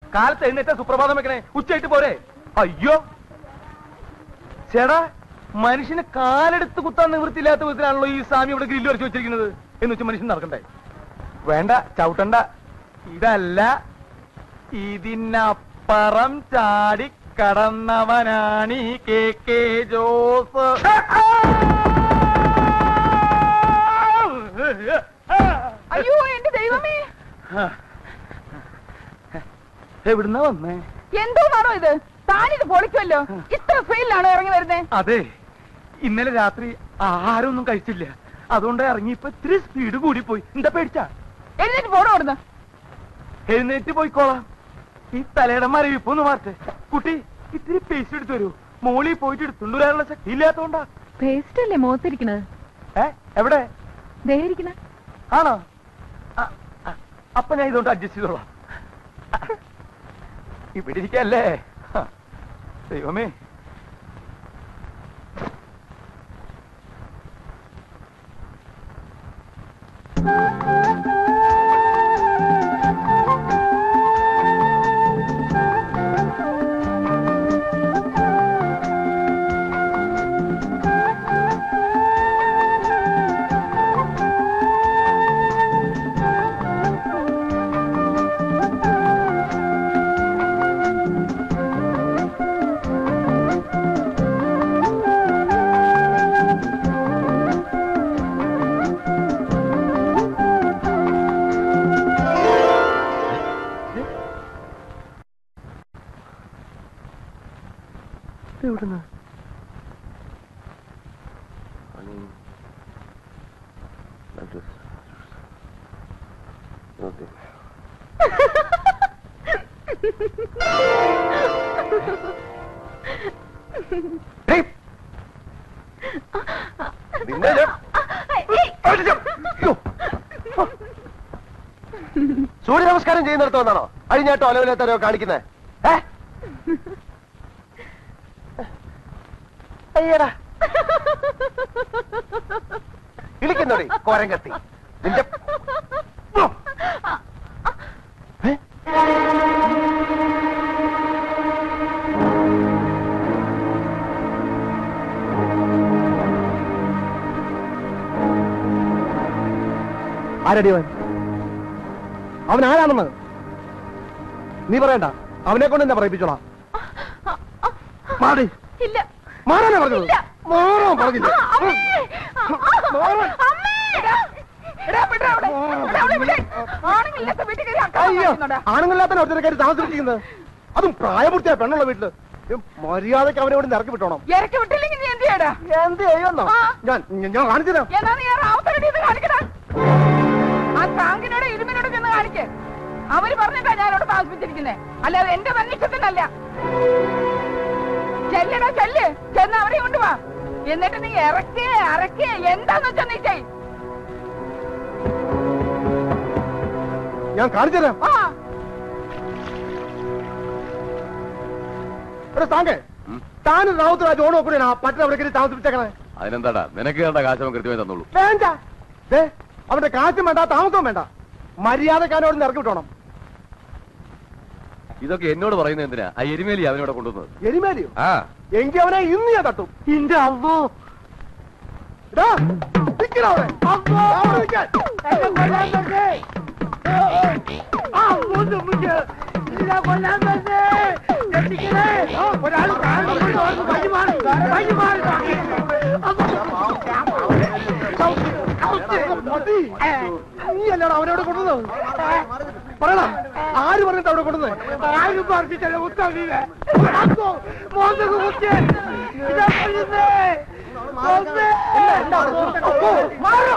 കാലത്ത് എഴുന്നേറ്റ സുപ്രഭാതം വെക്കണേ ഉച്ചയായിട്ട് പോരെ അയ്യോ ചേടാ മനുഷ്യന് കാലെടുത്ത് കുത്താൻ നിവൃത്തിയില്ലാത്ത വിധത്തിലാണല്ലോ ഈ സ്വാമി ഇവിടെ ഗ്രില്ല് വരച്ച് വെച്ചിരിക്കുന്നത് എന്ന് വെച്ചാൽ മനുഷ്യൻ നടക്കണ്ടേ വേണ്ട ചവിട്ടണ്ട ഇതല്ല ഇതിനപ്പുറം ചാടി കടന്നവനാണ് ഈ കെ കെ ജോസ് അയ്യോ എന്റെ ദൈവമേ എവിടുന്നാ വന്നേ എന്തോന്നാണോ ഇത് താനിത് പൊളിക്കുമല്ലോ ഇത്ര സ്പീഡിലാണോ ഇറങ്ങി വരുന്നേ അതെ ഇന്നലെ രാത്രി ആഹാരമൊന്നും കഴിച്ചില്ല അതുകൊണ്ട് ഇറങ്ങി ഇപ്പൊ ഇത്തിരി സ്പീഡ് കൂടി പോയി എന്താ പേടിച്ചാ എഴുന്നേറ്റ് പോണോ അവിടുന്ന് എഴുന്നേറ്റ് പോയിക്കോളാം ഈ തലയുടെ മരവിപ്പ് ഒന്ന് മാറ്റേ കുട്ടി ഇത്തിരി പേസ്റ്റ് എടുത്തു വരൂ മോളി പോയിട്ട് എടുത്തുകൊണ്ട് വരാനുള്ള ശക്തി ഇല്ലാത്തോണ്ടാ പേസ്റ്റ് അല്ലേ മുഖത്തിരിക്കണത് ഏ എവിടെ ദേഹിരിക്കണ ആണോ ആ, ആ, അപ്പൊ ഞാൻ ഇതുകൊണ്ട് അഡ്ജസ്റ്റ് ചെയ്തോളാം ഇവിടെ ഇരിക്കല്ലേ ഹ, ദൈവമേ എവിടുന്ന് നിന്നെ ഞാൻ അടിച്ചോ. അയ്യോ. സൂര്യ നമസ്കാരം ചെയ്യുന്നിടത്ത് വന്നാണോ അഴിഞ്ഞാട്ടോ അലവില്ലാത്തരോ കാണിക്കുന്നേ ഏ അയ്യടാ ഇളിക്കുന്നോടി കോരം കത്തി നിന്റെ ഓ. ഏ? ആരടി അവൻ അവൻ ആരാണെന്ന് നീ പറയണ്ട അവനെ കൊണ്ട് എന്നെ പറയിപ്പിച്ചോളാം മാടി ഇല്ല മാറാനാ പറഞ്ഞത് ഇല്ല. മാറാൻ പറഞ്ഞില്ല ആ, അമ്മേ. ആ, ആ, മാറാൻ. അമ്മേ. എടാ, എടാ, വിടടാ അവളെ. എടാ, അവളെ വിട്. ആണുങ്ങളില്ലാത്ത വീട്ടിൽ കയറി അക്രമം അയ്യോ കാണിക്കുന്നുണ്ടോ? ആണുങ്ങളില്ലാത്ത ഒരുത്തരെ കയറി താമസിപ്പിക്കുന്നത് അതും പ്രായപൂർത്തിയായ പെണ്ണുള്ള വീട്ടില് ഈ മര്യാദക്ക് അവനെ ഇവിടെ ഇറക്കി വിട്ടോണം ഇറക്കി വിട്ടില്ലെങ്കിൽ നീ എന്ത് ചെയ്യടാ എന്ത് ചെയ്യുന്നോ ആ. ഞാൻ ഞാൻ- ഞാൻ കാണിച്ചു തരാം എന്നാ നീ ആ റാവുത്തരടി ഇത് കാണിക്കടാ ആ ടാങ്കിനോട് ഇരുമിനോട് ചെന്ന് കാണിക്ക് അവര് പറഞ്ഞിട്ടാ ഞാനോട് താമസിപ്പിച്ചിരിക്കുന്നേ അല്ലാതെ എന്റെ മനുഷ്യത്തിനല്ല ചെല്ലടാ ചെല്ല് ചെന്ന് അവരെ കൊണ്ടുവാ എന്നിട്ട് നീ ഇറക്കേ അറക്കേ എന്താന്ന് വെച്ചാ നീ ചെയ് ഞാൻ കാണിച്ചു തരാം ആ എടാ താങ്കെ താനും റാവുത്തരാജ് ഓണം കൂടിയാണ് ആ പട്ടണം അവിടെ കയറി താമസിപ്പിച്ചേക്കണേ അതിനെന്താടാ നിനക്ക് വേണ്ട കാശ് അവൻ കൃത്യമായി തന്നോളൂ വേണ്ട ദേ, അവന്റെ കാശും വേണ്ട താമസവും വേണ്ട മര്യാദക്ക് അവനോട് ഇറക്കി വിട്ടോണം ഇതൊക്കെ എന്നോട് പറയുന്നത് എന്തിനാ ആ എരുമേലി അവനോട് കൊണ്ടുവന്നത് എരിമേലിയോ ആ എങ്കി അവനെ ഇന്ന് ഞാൻ തട്ടും ഇന്റെ അമ്മോ ഇതാ, നിക്കടാ അവിടെ. അവിടെ നിക്കാൻ. എന്നെ കൊല്ലാൻ നോക്ക്. ആ, ഒന്ന് മുന്നിൽ. ഇതിനെ കൊല്ലാൻ നോക്ക്. രക്ഷിക്കണേ. ഒരാൾ കാണുമ്പോൾ ഓർത്ത് വഴി മാറി. വഴി മാറി നോക്കി. മതി. നീ അല്ലടാ അവനോട് കൊണ്ടുവന്നത് പറയണം ആര് പറഞ്ഞിട്ട് അവിടെ കൊണ്ടുവന്നത് ആരും പറഞ്ഞിട്ടല്ല ഉത്തരവില്ല മോന്തക്ക് കുത്തിയേ ഇതാ പറയുന്നേ മോന്തേ. അപ്പോ, മാറോ.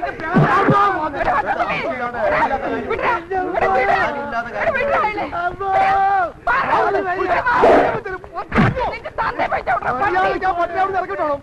മര്യാദയ്ക്ക് ആ പട്ടിയെ അവിടെ ഇറക്കി വിട്ടോണം.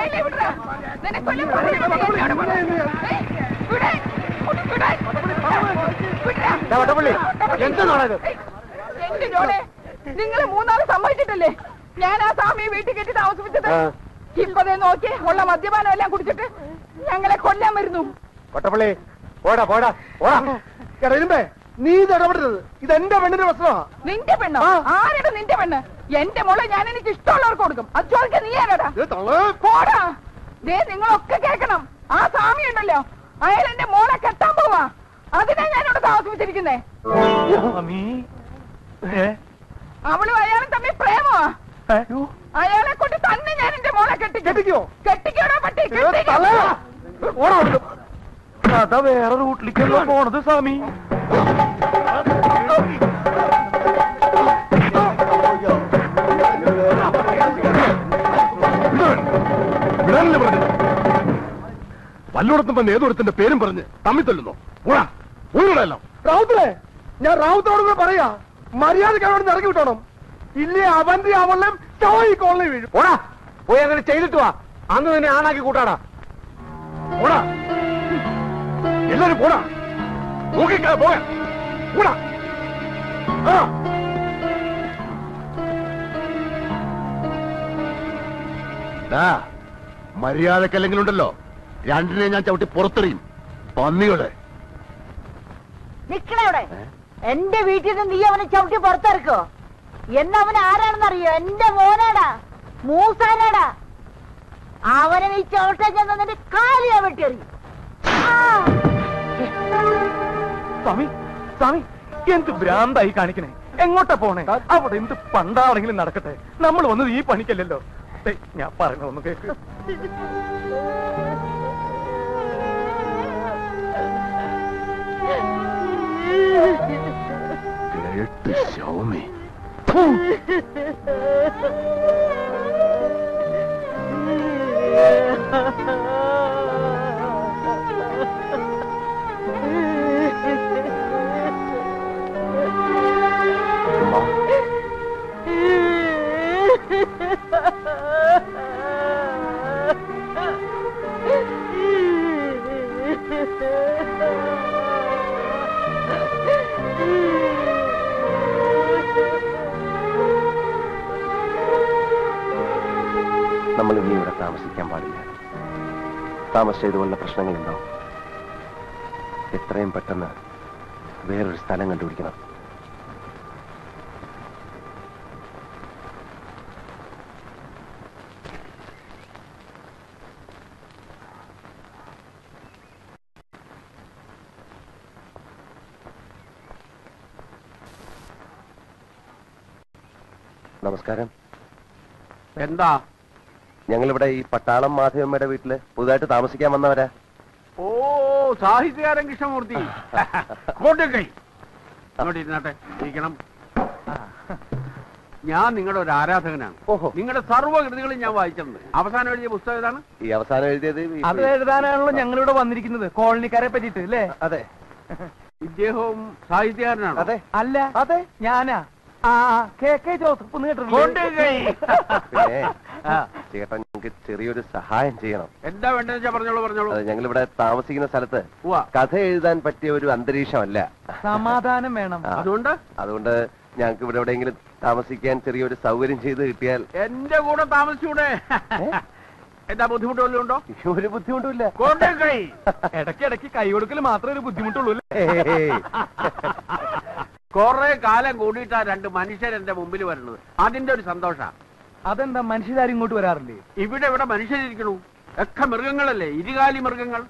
ദാ വട്ടപ്പള്ളി, എന്താണ് ഇത്? നിങ്ങൾ മൂന്നാൾ സമ്മതിച്ചിട്ടല്ലേ ഞാൻ ആ സ്വാമിയെ വീട്ടിൽ കെട്ടി താമസിപ്പിച്ചത് ആ. ഇപ്പൊ ദേ നോക്കി ഉള്ള മദ്യപാനം എല്ലാം കുടിച്ചിട്ട് ഞങ്ങളെ കൊല്ലാൻ വരുന്നു വട്ടപ്പള്ളി പോടാ പോടാ പോടാ എടാ ഇരുമ്പേ നീ ഇത് ഇടപെടരുത് ഇത് എന്റെ പെണ്ണിന്റെ പ്രശ്നമാ നിന്റെ പെണ്ണോ ആ. ആരുടെ നിന്റെ പെണ്ണ് എന്റെ മോളെ ഞാൻ എനിക്ക് ഇഷ്ടമുള്ളവർക്ക് കൊടുക്കും അത് ചോദിക്കാൻ നീ ആരാടാ ഇത് തള്ളേ. പോടാ ദേ നിങ്ങളൊക്കെ കേൾക്കണം ആ സ്വാമി ഉണ്ടല്ലോ അയാൾ എന്റെ മോളെ കെട്ടാൻ പോവാ അതിനാ ഞാനിവിടെ താമസിപ്പിച്ചിരിക്കുന്നേ അവളും അയാളും തമ്മിൽ പ്രേമമാ അയാളെ കൊണ്ട് തന്നെ ഞാൻ എന്റെ മോളെ കെട്ടിക്കും കെട്ടിക്കോ? കെട്ടിക്കോടാ പട്ടി ഏ, തള്ളേ. ഓടാ അവിടുന്ന്. കഥ വേറെ റൂട്ടിലേക്കല്ലോ പോണത് സ്വാമി വിടാനല്ലേ പറഞ്ഞത് വല്ലോടത്തും വന്ന് ഏതൊരുത്തിന്റെ പേരും പറഞ്ഞ് തമ്മി തല്ലുന്നു ഊടാ ഊരുടെല്ലാം റാവുത്തറേ ഞാൻ റാവുത്തറോട് കൂടെ പറയാ മര്യാദക്ക് അവിടെ ഇറങ്ങി വിട്ടോണം ഇല്ലേ അവന്റെ അവളും ഈ കോളനി വീഴും ഓടാ പോയി അങ്ങനെ ചെയ്തിട്ട് വാ അന്ന് തന്നെ ആണാക്കി കൂട്ടാടാ പോടാ എല്ലാരും പോടാ നോക്കിക്കാ പോയാ പോടാ ആ ദാ, മര്യാദക്കല്ലെങ്കിലും ഉണ്ടല്ലോ രണ്ടിനെ ഞാൻ ചവിട്ടി പുറത്തെറിയും പന്നികളെ നിക്കണവിടെ എന്റെ വീട്ടിൽ നിന്ന് നീ അവനെ ചവിട്ടി പുറത്തിറക്കോ എന്നെ അവൻ ആരാണെന്നറിയോ എന്റെ മോനാടാ മൂസാനാടാ അവനെ നീ ചവിട്ടാൻ ചെന്ന് നിന്റെ കാലിയാ വെട്ടിയെറിയും ആ! സ്വാമി സ്വാമി എന്ത് ഭ്രാന്തായി കാണിക്കണേ എങ്ങോട്ടാ പോണേ അവിടെ എന്ത് പണ്ടാണെങ്കിലും നടക്കട്ടെ നമ്മൾ വന്നത് ഈ പണിക്കല്ലല്ലോ ദേ, ഞാൻ പറഞ്ഞൊന്ന് കേക്ക് കേട്ട് ശൗമി നമ്മൾ ഇനി ഇവിടെ താമസിക്കാൻ പാടില്ല താമസിച്ച ഇതുപോലുള്ള പ്രശ്നങ്ങളുണ്ടാവും എത്രയും പെട്ടെന്ന് വേറൊരു സ്ഥലം കണ്ടുപിടിക്കണം നമസ്കാരം എന്താ ഞങ്ങളിവിടെ ഈ പട്ടാളം മാധവമ്മയുടെ വീട്ടില് പുതുതായിട്ട് താമസിക്കാൻ വന്നവരാ ഓ സാഹിത്യകാരൻ കൃഷ്ണമൂർത്തി അങ്ങോട്ട് കൈ അങ്ങോട്ട് ഇരുന്നാട്ടെ ഇരിക്കണം ഞാൻ നിങ്ങളുടെ ഒരു ആരാധകനാണ് ഓഹോ. നിങ്ങളുടെ സർവ്വകൃതികളും ഞാൻ വായിച്ചിട്ടുണ്ട് അവസാനം എഴുതിയ പുസ്തകം ഏതാണ് ഈ അവസാനം എഴുതിയത് ഈ- അത് എഴുതാനാണല്ലോ ഞങ്ങളിവിടെ വന്നിരിക്കുന്നത് കോളനിക്കാരെ പറ്റിട്ട് അല്ലേ അതെ ഇദ്ദേഹവും സാഹിത്യകാരനാണ് അതെ അല്ല അതെ ഞാനാ ആ കെ കെ ജോസഫ് എന്ന് കൊണ്ട് കേട്ടിട്ടില്ലേ കൈ. പിന്നെ ആ, ചേട്ടൻ ഞങ്ങൾക്ക് ചെറിയൊരു സഹായം ചെയ്യണം എന്താ വേണ്ടതെന്ന് വെച്ചാ പറഞ്ഞോളൂ പറഞ്ഞോളൂ അത് ഞങ്ങളിവിടെ താമസിക്കുന്ന സ്ഥലത്ത് ഉവ്വ. കഥ എഴുതാൻ പറ്റിയ ഒരു അന്തരീക്ഷമല്ല സമാധാനം വേണം ആ. അതുകൊണ്ട് അതുകൊണ്ട് ഞങ്ങൾക്ക് ഇവിടെ എവിടെയെങ്കിലും താമസിക്കാൻ ചെറിയൊരു സൗകര്യം ചെയ്ത് കിട്ടിയാൽ എന്റെ കൂടെ താമസിച്ചൂടെ എന്താ ബുദ്ധിമുട്ട് വല്ലതും ഉണ്ടോ ഒരു ബുദ്ധിമുട്ടുമില്ല കൊണ്ട് കൈ ഇടയ്ക്ക് ഇടയ്ക്ക് കൈ കൊടുക്കൽ മാത്രമേ ഒരു ബുദ്ധിമുട്ടുള്ളൂ അല്ലേ ഏയ്. കൊറേ കാലം കൂടിയിട്ടാ രണ്ട് മനുഷ്യർ എന്റെ മുമ്പിൽ വരുന്നത് അതിന്റെ ഒരു സന്തോഷ അതെന്താ മനുഷ്യരാരും ഇങ്ങോട്ട് വരാറില്ലേ ഇവിടെ ഇവിടെ മനുഷ്യരിക്കണു ഒക്കെ മൃഗങ്ങളല്ലേ ഇരുകാലി മൃഗങ്ങൾ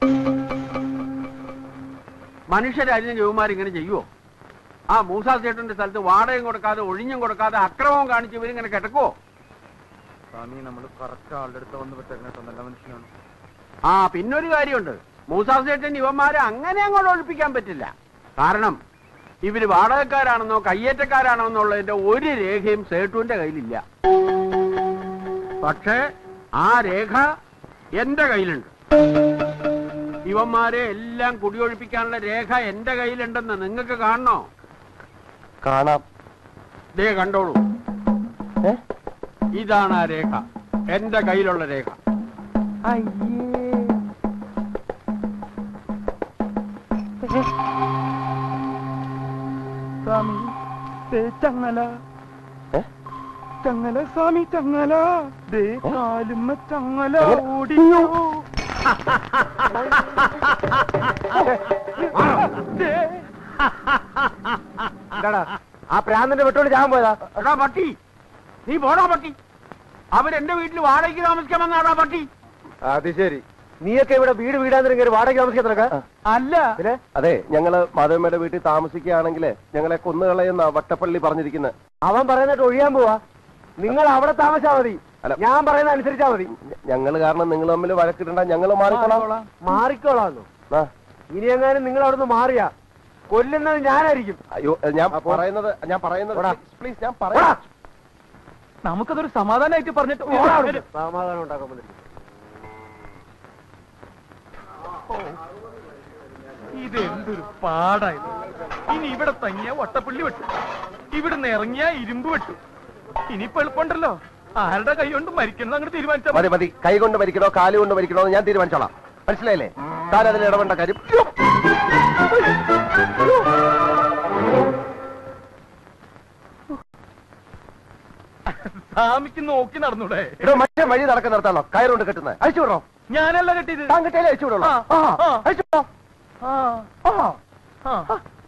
മനുഷ്യരായിരുന്നു ജവുമാർ ഇങ്ങനെ ചെയ്യുവോ ആ മൂസാ ചേട്ടന്റെ സ്ഥലത്ത് വാടകയും കൊടുക്കാതെ ഒഴിഞ്ഞും കൊടുക്കാതെ അക്രമവും കാണിച്ച് ഇവരിങ്ങനെ കിടക്കുവോ സ്വാമി നമ്മൾ കറക്റ്റ് ആളുടെ അടുത്ത് വന്ന് പെട്ടെന്ന് നല്ല മനുഷ്യനാണ് ആ പിന്നൊരു കാര്യമുണ്ട് മൂസാ ചേട്ടൻ ഇവന്മാരെ അങ്ങനെ അങ്ങോട്ട് ഒഴിപ്പിക്കാൻ പറ്റില്ല കാരണം ഇവര് വാടകക്കാരാണെന്നോ കയ്യേറ്റക്കാരാണോ എന്നുള്ളതിന്റെ ഒരു രേഖയും സേട്ടുവിന്റെ കയ്യിലില്ല പക്ഷേ ആ രേഖ എന്റെ കയ്യിലുണ്ട് ഇവന്മാരെ എല്ലാം കുടിയൊഴിപ്പിക്കാനുള്ള രേഖ എന്റെ കയ്യിലുണ്ടെന്ന് നിങ്ങൾക്ക് കാണണോ കാണാം ദേ കണ്ടോളൂ ഏ? ഇതാണ് ആ രേഖ എന്റെ കയ്യിലുള്ള രേഖ അയ്യേ സ്വാമി ദേ ചങ്ങല ഏ? ചങ്ങല സ്വാമി ചങ്ങല ദേ കാലുമ്മ ചങ്ങല എങ്ങനെ? ഓടിയോ ദേ എന്താടാ ആ പ്രാന്തന്റെ വെട്ടോട് ഞാൻ പോയതാ എടാ പട്ടി നീ പോടാ പട്ടി അവൻ എന്റെ വീട്ടിൽ വാടകയ്ക്ക് താമസിക്കാമെന്നാടാ പട്ടി അത് ശരി നീയൊക്കെ ഇവിടെ വീട് വീടാന്നിരും കയറി വാടക താമസിക്കുന്നതൊക്കെ അല്ല പിന്നെ അതെ ഞങ്ങള് മാധവമ്മയുടെ വീട്ടിൽ താമസിക്കുകയാണെങ്കിൽ ഞങ്ങളെ കൊന്നുകളയുന്ന വട്ടപ്പള്ളി പറഞ്ഞിരിക്കുന്നത് അവൻ പറയുന്നിട്ട് ഒഴിയാൻ പോവാ നിങ്ങൾ അവിടെ താമസിച്ചാ മതി അല്ല. ഞാൻ പറയുന്ന അനുസരിച്ചാ മതി ഞങ്ങൾ കാരണം നിങ്ങൾ തമ്മിൽ വഴക്കിടണ്ട ഞങ്ങൾ മാറിക്കോളാം മാറിക്കോളാന്നു ആ. ഇനി എങ്ങാനും നിങ്ങൾ അവിടുന്ന് മാറിയാ കൊല്ലുന്നത് ഞാനായിരിക്കും അയ്യോ ഞാൻ അപ്പോ- പറയുന്നത് ഞാൻ പറയുന്നത് പോടാ. പ്ലീസ് ഞാൻ പോടാ. പറയാം നമുക്കതൊരു സമാധാനമായിട്ട് പറഞ്ഞിട്ട് പോടാ അവിടുന്ന്. സമാധാനം ഉണ്ടാക്കാൻ വന്നിരിക്കുന്നു. ഇത് എന്തൊരു പാടായത് ഇനി ഇവിടെ തങ്ങിയ വട്ടപ്പള്ളി വെട്ടു ഇവിടുന്ന് ഇറങ്ങിയ ഇരുമ്പ് വെട്ടു ഇനിയിപ്പോ എളുപ്പമുണ്ടല്ലോ ആരുടെ കൈ കൊണ്ട് മരിക്കണം അങ്ങോട്ട് തീരുമാനിച്ചാൽ മതി മതി കൈ കൊണ്ട് മരിക്കണോ കാല് കൊണ്ട് മരിക്കണോ എന്ന് ഞാൻ തീരുമാനിച്ചോളാം മനസ്സിലായില്ലേ താൻ അതിൽ ഇടപെടേണ്ട കാര്യം സ്വാമിക്ക് നോക്കി നടന്നൂടെ ഇവിടെ മറ്റേ വഴി നടക്കാൻ നിർത്താണോ കയറുകൊണ്ട് കെട്ടുന്നത് അഴിച്ചു വിടണോ ഞാനല്ല കെട്ടിയത് താൻ കെട്ടിയാലേ അഴിച്ചു വിടുള്ളൂ ആ, ആ, ആ. അഴിച്ചു വിടണോ ആ, ആ. ആ.